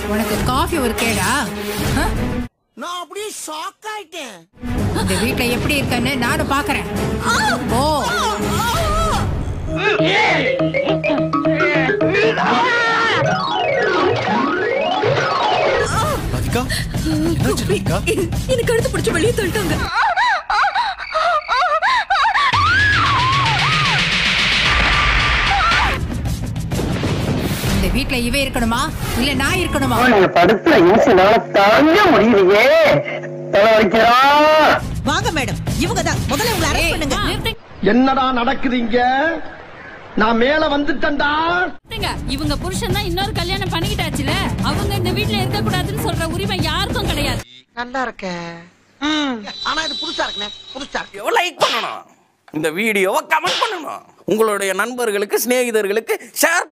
உனக்கு காஃபி ஒரு கேடா ஆ? நான் அப்படியே ஷாக் ஆயிட்டேன் இந்த வீட்ல எப்படி இருக்கன்னு நானும் பாக்குறேன் ஓ ராதிகா என்னாச்சு ராதிகா எனக்கு கழுத்து பிடிச்சு வெளியே தள்ளிட்டாங்க இந்த வீட்ல இவ இருக்கணுமா இல்ல நான் இருக்கணுமா நீங்க படுத்துற இன்சினால தாங்க முடியலையே தலை வைக்கிறா வாங்க மேடம் இவங்க தான் முதல்ல உங்களை அரெஸ்ட் பண்ணுங்க என்னடா நடக்குதுங்க நான் மேல வந்துட்டேன்டா பாத்தீங்க, இவங்க புருஷன் தான் இன்னொரு கல்யாணம் பண்ணிக்கிட்டாச்சுல அவங்க இந்த வீட்ல இருக்க கூடாதுன்னு சொல்ற உரிமை யாருக்கும் கிடையாது நல்லா இருக்க ஆனா இது புதுசா இருக்குண்ணே புதுசா இருக்கு லைக் பண்ணணும் இந்த வீடியோவை கமெண்ட் பண்ணணும் உங்களுடைய நண்பர்களுக்கு சிநேகிதர்களுக்கு ஷேர்